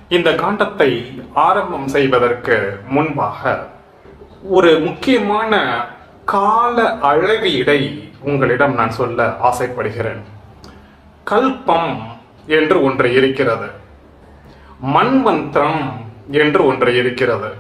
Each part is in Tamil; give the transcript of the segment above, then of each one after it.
இந்த காண்டத்தை ஆரம்பம் செய்வதற்கு முன்பாக ஒரு முக்கியமான கால அளவீடை உங்களிடம் நான் சொல்ல ஆசைப்படுகிறேன் கல்பம் என்று ஒன்று இருக்கிறது மண்வந்திரம் என்று ஒன்று இருக்கிறது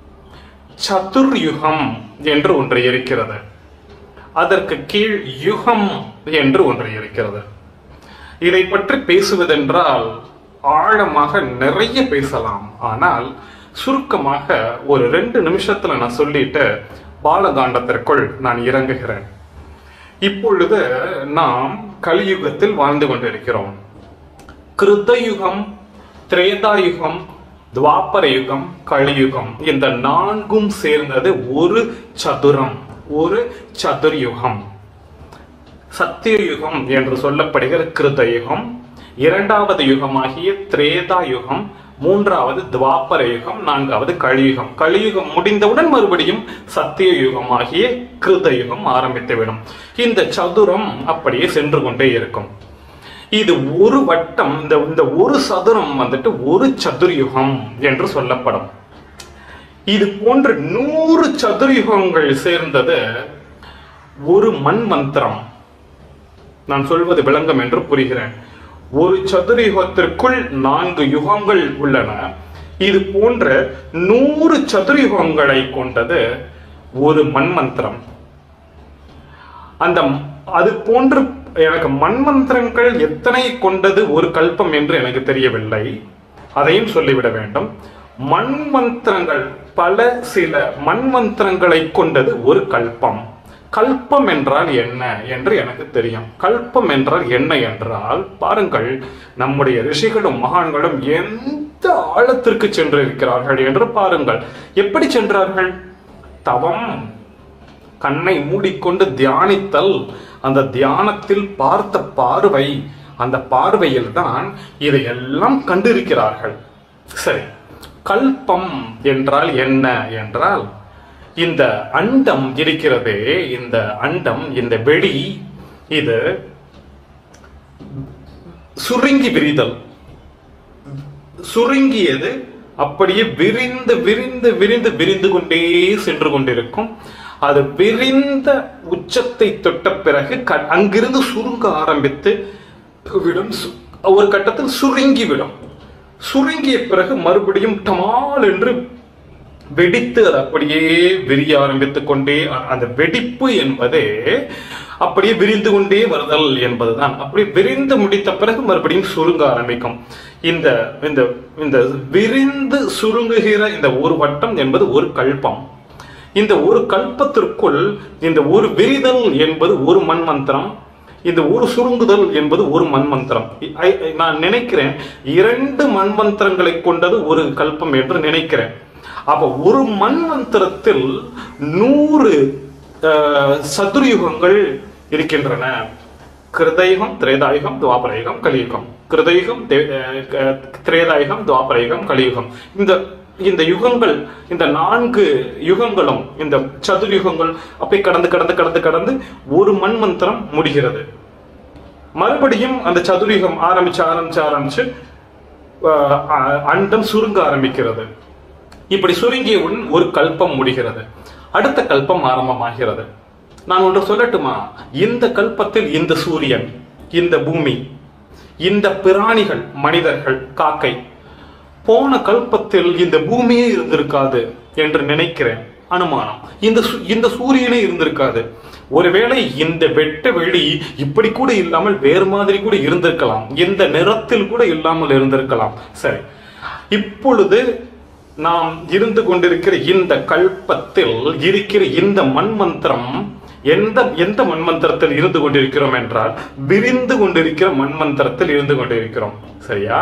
சதுர்யுகம் என்று ஒன்று இருக்கிறது அதற்கு கீழ் யுகம் என்று ஒன்று இருக்கிறது இதை பற்றி பேசுவதென்றால் ஆழமாக நிறைய பேசலாம் ஆனால் சுருக்கமாக ஒரு ரெண்டு நிமிஷத்துல நான் சொல்லிட்டு பாலகாண்டத்திற்குள் நான் இறங்குகிறேன் இப்பொழுது நாம் கலியுகத்தில் வாழ்ந்து கொண்டிருக்கிறோம் கிருத்தயுகம் திரேதாயுகம் துவாபர யுகம் கலியுகம் இந்த நான்கும் சேர்ந்தது ஒரு சதுரம் ஒரு சதுர்யுகம் சத்தியயுகம் என்று சொல்லப்படுகிற கிருத யுகம் இரண்டாவது யுகமாகிய திரேதா யுகம் மூன்றாவது துவாபர யுகம் நான்காவது கலியுகம் கலியுகம் முடிந்தவுடன் மறுபடியும் சத்திய யுகமாகிய கிருத யுகம் ஆரம்பித்துவிடும் இந்த சதுரம் அப்படியே சென்று கொண்டே இருக்கும் இது ஒரு வட்டம் இந்த இந்த ஒரு சதுரம் வந்துட்டு ஒரு சதுர்யுகம் என்று சொல்லப்படும் இது போன்ற நூறு சதுர்யுகங்கள் சேர்ந்தது ஒரு மண் மந்திரம் நான் சொல்வது விளங்கம் என்று புரிகிறேன் ஒரு சதுரயுகத்திற்குள் நான்கு யுகங்கள் உள்ளன இது போன்ற நூறு சதுரயுகங்களை கொண்டது ஒரு மண்மந்திரம் அந்த அது போன்று எனக்கு மண்மந்திரங்கள் எத்தனை கொண்டது ஒரு கல்பம் என்று எனக்கு தெரியவில்லை அதையும் சொல்லிவிட வேண்டும் மண்மந்திரங்கள் பல சில மண்மந்திரங்களை கொண்டது ஒரு கல்பம் கல்பம் என்றால் என்ன என்று எனக்கு தெரியும் கல்பம் என்றால் என்ன என்றால் பாருங்கள் நம்முடைய ரிஷிகளும் மகான்களும் எந்த ஆழத்திற்கு சென்றிருக்கிறார்கள் என்று பாருங்கள் எப்படி சென்றார்கள் தவம் கண்ணை மூடிக்கொண்டு தியானித்தல் அந்த தியானத்தில் பார்த்த பார்வை அந்த பார்வையில் தான் இதையெல்லாம் கண்டிருக்கிறார்கள் சரி கல்பம் என்றால் என்ன என்றால் இந்த அண்டம் இருக்கிறதே இந்த அண்டம் இந்த வெடி இது சுருங்கி விரிதல் சுருங்கியது அப்படியே விரிந்து விரிந்து விரிந்து விரிந்து கொண்டே சென்று கொண்டிருக்கும் அது விரிந்த உச்சத்தை தொட்ட பிறகு க- அங்கிருந்து சுருங்க ஆரம்பித்து விடும் சு- ஒரு கட்டத்தில் சுருங்கி விடும் சுருங்கிய பிறகு மறுபடியும் டமால் என்று வெடித்து அது அப்படியே விரிய ஆரம்பித்துக் கொண்டே அ- அந்த வெடிப்பு என்பதே அப்படியே விரிந்து கொண்டே வருதல் என்பதுதான் அப்படி விரிந்து முடித்த பிறகு மறுபடியும் சுருங்க ஆரம்பிக்கும் இந்த இந்த இந்த விரிந்து சுருங்குகிற இந்த ஒரு வட்டம் என்பது ஒரு கல்பம் இந்த ஒரு கல்பத்திற்குள் இந்த ஒரு விரிதல் என்பது ஒரு மண்மந்திரம் இந்த ஒரு சுருங்குதல் என்பது ஒரு மண்மந்திரம் I- I- நான் நினைக்கிறேன் இரண்டு மண்மந்திரங்களை கொண்டது ஒரு கல்பம் என்று நினைக்கிறேன் அப்ப ஒரு மண்மந்திரத்தில் நூறு அஹ், சதுர்யுகங்கள் இருக்கின்றன கிருதயுகம் திரேதாயுகம் துவாபரயுகம் கலியுகம் கிருதயுகம் தே- அஹ், க- திரேதாயுகம் துவாபரயுகம் கலியுகம் இந்த இந்த யுகங்கள் இந்த நான்கு யுகங்களும் இந்த சதுர்யுகங்கள் அப்படி கடந்து கடந்து கடந்து கடந்து ஒரு மண்மந்திரம் முடிகிறது மறுபடியும் அந்த சதுர்யுகம் ஆரம்பிச்சு ஆரம்பிச்சு ஆரம்பிச்சு அஹ், அ- அண்டம் சுருங்க ஆரம்பிக்கிறது இப்படி சுருங்கியவுடன் ஒரு கல்பம் முடிகிறது அடுத்த கல்பம் ஆரம்பமாகிறது நான் ஒன்று சொல்லட்டுமா இந்த கல்பத்தில் இந்த சூரியன் இந்த பூமி இந்த பிராணிகள் மனிதர்கள் காக்கை போன கல்பத்தில் இந்த பூமியே இருந்திருக்காது என்று நினைக்கிறேன் அனுமானம் இந்த சு- இந்த சூரியனே இருந்திருக்காது ஒருவேளை இந்த வெட்ட வெளி இப்படி கூட இல்லாமல் வேறு மாதிரி கூட இருந்திருக்கலாம் இந்த நிறத்தில் கூட இல்லாமல் இருந்திருக்கலாம் சரி இப்பொழுது நாம் இருந்து கொண்டிருக்கிற இந்த கல்பத்தில் இருக்கிற இந்த மண்மந்திரம் எந்த எந்த மண்மந்திரத்தில் இருந்து கொண்டிருக்கிறோம் என்றால் விரிந்து கொண்டிருக்கிற மண்மந்திரத்தில் இருந்து கொண்டிருக்கிறோம் சரியா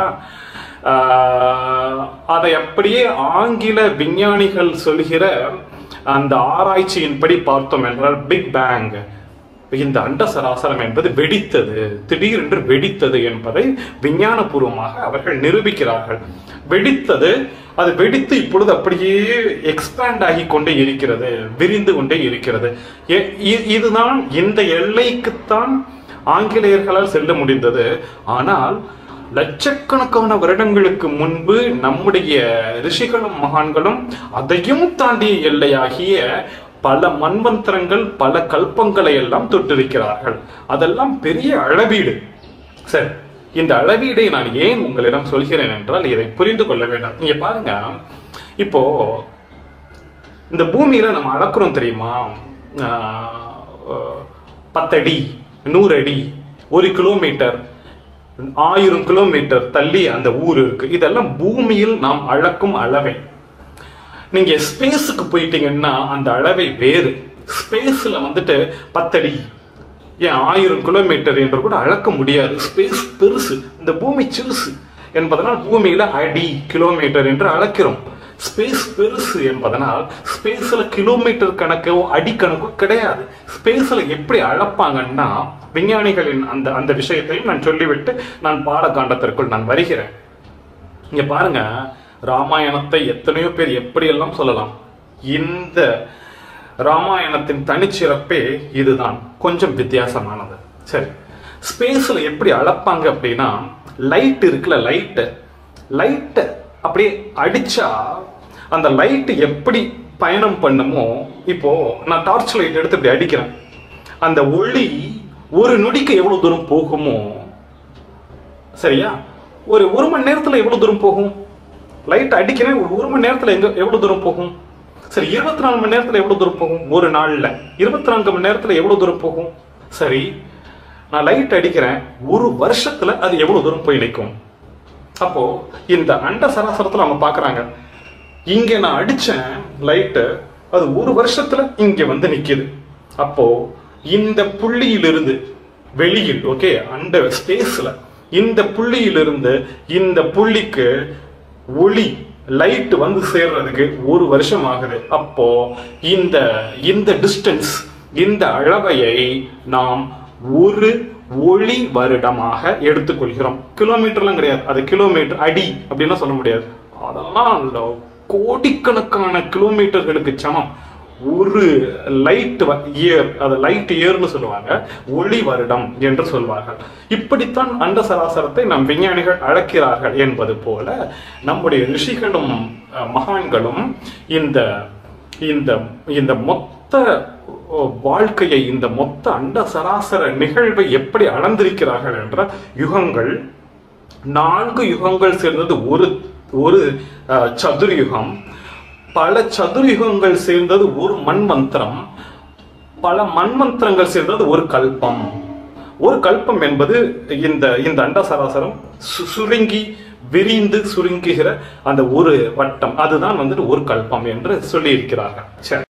ஆஹ், அதை அப்படியே ஆங்கில விஞ்ஞானிகள் சொல்கிற அந்த ஆராய்ச்சியின்படி பார்த்தோம் என்றால் பிக் பேங் இந்த அண்ட சராசரம் என்பது வெடித்தது திடீரென்று வெடித்தது என்பதை விஞ்ஞானபூர்வமாக அவர்கள் நிரூபிக்கிறார்கள் வெடித்தது அது வெடித்து இப்பொழுது அப்படியே எக்ஸ்பேண்ட் ஆகி கொண்டே இருக்கிறது விரிந்து கொண்டே இருக்கிறது எ- இ- இதுதான் இந்த எல்லைக்குத்தான் ஆங்கிலேயர்களால் செல்ல முடிந்தது ஆனால் லட்சக்கணக்கான வருடங்களுக்கு முன்பு நம்முடைய ரிஷிகளும் மகான்களும் அதையும் தாண்டிய எல்லையாகிய பல மன்வந்தரங்கள் பல கல்பங்களை எல்லாம் தொட்டிருக்கிறார்கள் அதெல்லாம் பெரிய அளவீடு சரி இந்த அளவீடை நான் ஏன் உங்களிடம் சொல்கிறேன் என்றால் இதை புரிந்து கொள்ள வேண்டும் நீங்க பாருங்க இப்போ இந்த பூமியில நம்ம அளக்குறோம் தெரியுமா ஆஹ், பத்தடி நூறு அடி ஒரு கிலோமீட்டர் ஆயிரம் கிலோமீட்டர் தள்ளி அந்த ஊர் இருக்கு இதெல்லாம் பூமியில் நாம் அளக்கும் அளவை நீங்க ஸ்பேஸுக்கு போயிட்டீங்கன்னா அந்த அளவை வேறு ஸ்பேஸ்ல வந்துட்டு பத்தடி ஏன் ஆயிரம் கிலோமீட்டர் என்று கூட அளக்க முடியாது ஸ்பேஸ் பெருசு இந்த பூமி சிறுசு என்பதனால் பூமியில அடி கிலோமீட்டர் என்று அளக்கிறோம் ஸ்பேஸ் பெருசு என்பதனால் ஸ்பேஸ்ல கிலோமீட்டர் கணக்கோ அடி கணக்கோ கிடையாது ஸ்பேஸ்ல எப்படி அளப்பாங்கன்னா விஞ்ஞானிகளின் அந்த அந்த விஷயத்தையும் நான் சொல்லிவிட்டு நான் பாடகாண்டத்திற்குள் நான் வருகிறேன் இங்க பாருங்க ராமாயணத்தை எத்தனையோ பேர் எப்படியெல்லாம் சொல்லலாம் இந்த ராமாயணத்தின் தனிச்சிறப்பே இதுதான் கொஞ்சம் வித்தியாசமானது சரி ஸ்பேஸ்ல எப்படி அளப்பாங்க அப்படின்னா லைட் இருக்குல்ல லைட் லைட் அப்படியே அடிச்சா அந்த லைட் எப்படி பயணம் பண்ணுமோ இப்போ நான் டார்ச் லைட் எடுத்து இப்படி அடிக்கிறேன் அந்த ஒளி ஒரு நொடிக்கு எவ்வளவு தூரம் போகுமோ சரியா ஒரு ஒரு மணி நேரத்துல எவ்வளவு தூரம் போகும் லைட் அடிக்கிறேன் ஒரு ஒரு மணி நேரத்துல எங்க எவ்வளவு தூரம் போகும் சரி இருபத்தி நாலு மணி நேரத்துல எவ்வளவு தூரம் போகும் ஒரு நாள்ல இருபத்தி நான்கு மணி நேரத்துல எவ்வளவு தூரம் போகும் சரி நான் லைட் அடிக்கிறேன் ஒரு வருஷத்துல அது எவ்வளவு தூரம் போய் நிற்கும் அப்போ இந்த அண்ட சராசரத்துல அவங்க பாக்குறாங்க இங்க நான் அடிச்சேன் லைட்டு அது ஒரு வருஷத்துல இங்க வந்து நிக்குது அப்போ இந்த புள்ளியிலிருந்து வெளியில் ஓகே அண்ட ஸ்பேஸ்ல இந்த புள்ளியிலிருந்து இந்த புள்ளிக்கு ஒளி லைட் வந்து சேர்றதுக்கு ஒரு வருஷம் ஆகுது அப்போ இந்த இந்த டிஸ்டன்ஸ் இந்த அளவையை நாம் ஒரு ஒளி வருடமாக எடுத்துக்கொள்கிறோம் கிலோமீட்டர்லாம் கிடையாது அது கிலோமீட்டர் அடி அப்படின்னா சொல்ல முடியாது அதெல்லாம் அந்த கோடிக்கணக்கான கிலோமீட்டர்களுக்கு சமம் ஒரு லைட் இயர் அது லைட் இயர்னு சொல்லுவாங்க ஒளி வருடம் என்று சொல்வார்கள் இப்படித்தான் அண்ட சராசரத்தை நம் விஞ்ஞானிகள் அழைக்கிறார்கள் என்பது போல நம்முடைய ரிஷிகளும் அஹ், மகான்களும் இந்த இந்த இந்த மொத்த ஓ, வாழ்க்கையை இந்த மொத்த அண்ட சராசர நிகழ்வை எப்படி அளந்திருக்கிறார்கள் என்ற யுகங்கள் நான்கு யுகங்கள் சேர்ந்தது ஒரு ஒரு அஹ், சதுர்யுகம் பல சதுர்யுகங்கள் சேர்ந்தது ஒரு மண்மந்திரம் பல மண்மந்திரங்கள் சேர்ந்தது ஒரு கல்பம் ஒரு கல்பம் என்பது இந்த இந்த அண்ட சராசரம் சு- சுருங்கி விரிந்து சுருங்குகிற அந்த ஒரு வட்டம் அதுதான் வந்துட்டு ஒரு கல்பம் என்று சொல்லி இருக்கிறார்கள் சரி